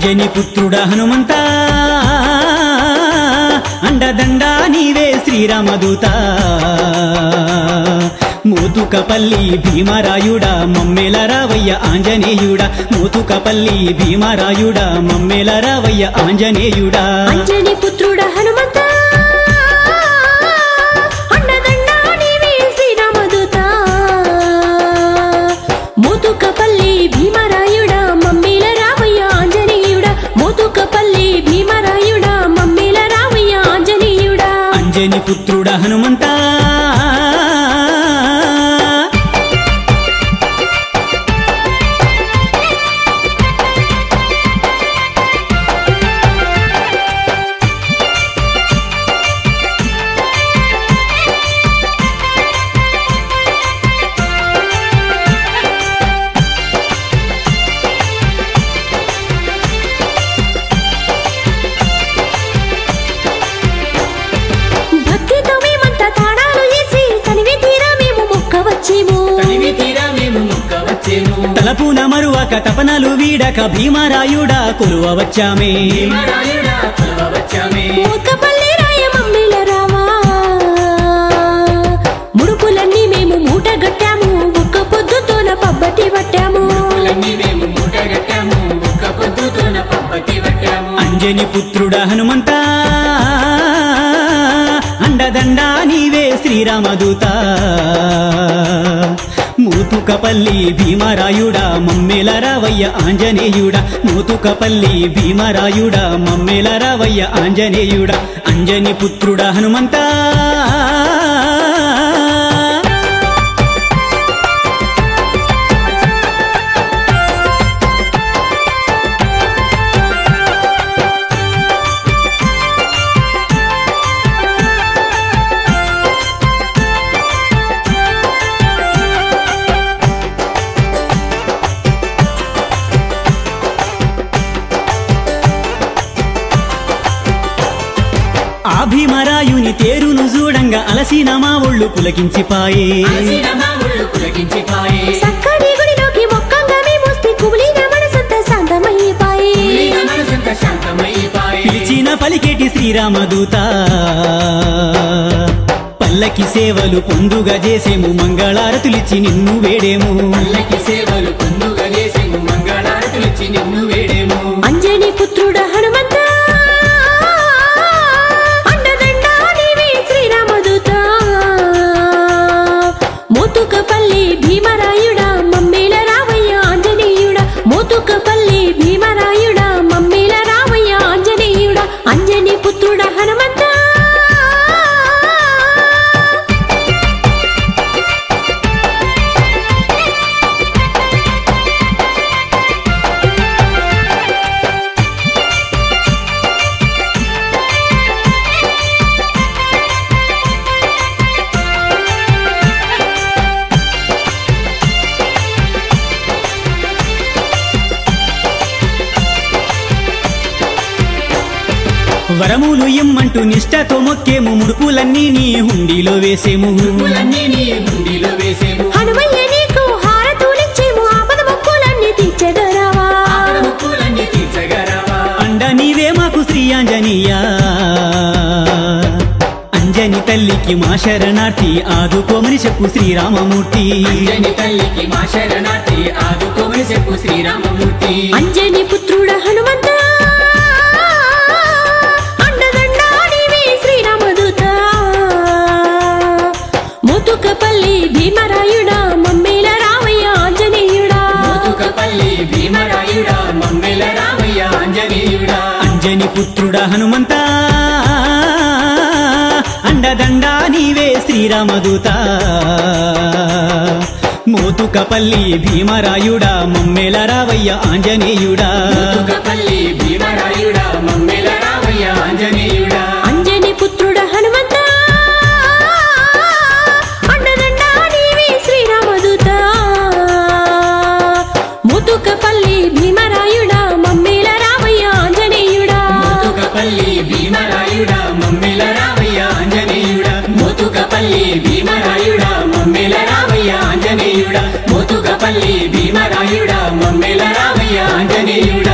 అంజని పుత్రుడ హనుమంత అండదండ నీవే శ్రీరామదూత మూతుకపల్లి భీమరాయుడా మమ్మెల రావయ్య ఆంజనేయుడా మూతుకపల్లి భీమరాయుడా మమ్మెల రావయ్య ఆంజనేయుడా అంజని పుత్రుడ హనుమంత అండదండ నీవే శ్రీరామదూత మోతుకపల్లి భీమరాయుడా మమ్మీల రావయ్య ఆంజనేయుడా మోతుకపల్లి భీమరాయుడా మమ్మీల రావయ్య ఆంజనేయుడా అంజని పుత్రుడ హనుమంత భక్తితో మేమంతా తాళాలు వేసి తనివి తీరా మేము మొక్క వచ్చేము తలపున మరువక తపనలు వీడక భీమరాయుడా కొలువ వచ్చామే మోకపల్లి రాయ మమ్మీల రావా ముడుపులన్నీ మేము మూట గట్టాము ఒక్క పొద్దుతోన పబ్బటి పట్టాము అంజని పుత్రుడ హనుమంత అండదండ నీవే శ్రీరామదూత మూతుకపల్లి భీమరాయుడా మమ్మెల రావయ్య ఆంజనేయుడా మూతుకపల్లి భీమరాయుడా మమ్మెల రావయ్య ఆంజనేయుడా అంజని పుత్రుడ హనుమంత ఆ భీమరాయుని తేరును చూడంగా అలసిన మా ఒళ్ళు పులకించిపాయే సక్కని గుడిలోకి మొక్కంగా మేము వస్తే కుబులిన మనసంతా శాంతమైపాయి పిలిచిన పలికేటి శ్రీరామదూత పల్లకి సేవలు పొందుగా చేసేము మంగళారతులిచ్చి నిన్ను వేడేము సేవలు పొందుగా చేసేము మంగళారతులిచ్చి నిన్ను వేడేము అంజని పుత్రుడ హనుమంత అండదండ నీవే శ్రీరామదూత మోతుకపల్లి భీమరాయుడా మమ్మీల రావయ్య ఆంజనేయుడా మోతుకపల్లి భీమరాయుడా మమ్మీల రావయ్య ఆంజనేయుడా అంజని పుత్రుడ హనుమంత వరములు ఇమ్మంటూ నిష్టతో మొక్కేము ముడుపులన్నీ నీ హుండీలో వేసేము పూలన్నీ నీ హుండీలో వేసేము హనుమయ్య నీకు హారతులిచ్చేము ఆపద మొక్కులన్నీ తీర్చగరావా ఆపద మొక్కులన్నీ తీర్చగరావా అండ నీవే మాకు శ్రీ ఆంజనేయ అంజని తల్లికి మా శరణార్థి ఆదుకోమని చెప్పు శ్రీరామమూర్తి అంజని తల్లికి మా శరణార్థి ఆదుకోమని చెప్పు శ్రీరామమూర్తి అంజని పుత్రుడ హనుమంత అండదండ నీవే శ్రీరామదూత ముతుకపల్లి భీమరాయుడా మమ్మీల రావయ్య ఆంజనేయుడా మోతుకపల్లి భీమరాయుడా మమ్మెల రామయ్య ఆంజనేయుడా అంజని పుత్రుడ హనుమంత అండదండ నీవే శ్రీరామదూత మోతుకపల్లి భీమరాయుడా మమ్మెల రావయ్య ఆంజనేయుడా మోతుకపల్లి భీమరాయుడా మమ్మెల రామయ్య ఆంజనేయుడా అంజని పుత్రుడ హనుమంత అండదండ నీవే శ్రీరామదూత ముతుకపల్లి భీమరాయుడా మమ్మీల రావయ్య ఆంజనేయుడా మోతుకపల్లి భీమరాయుడా మమ్మెల రామయ్య ఆంజనేయుడా మోతుకపల్లి భీమరాయుడా మమ్మెల రామయ్య ఆంజనేయుడా మోతుకపల్లి భీమరాయుడా మమ్మెల రామయ్య ఆంజనేయుడా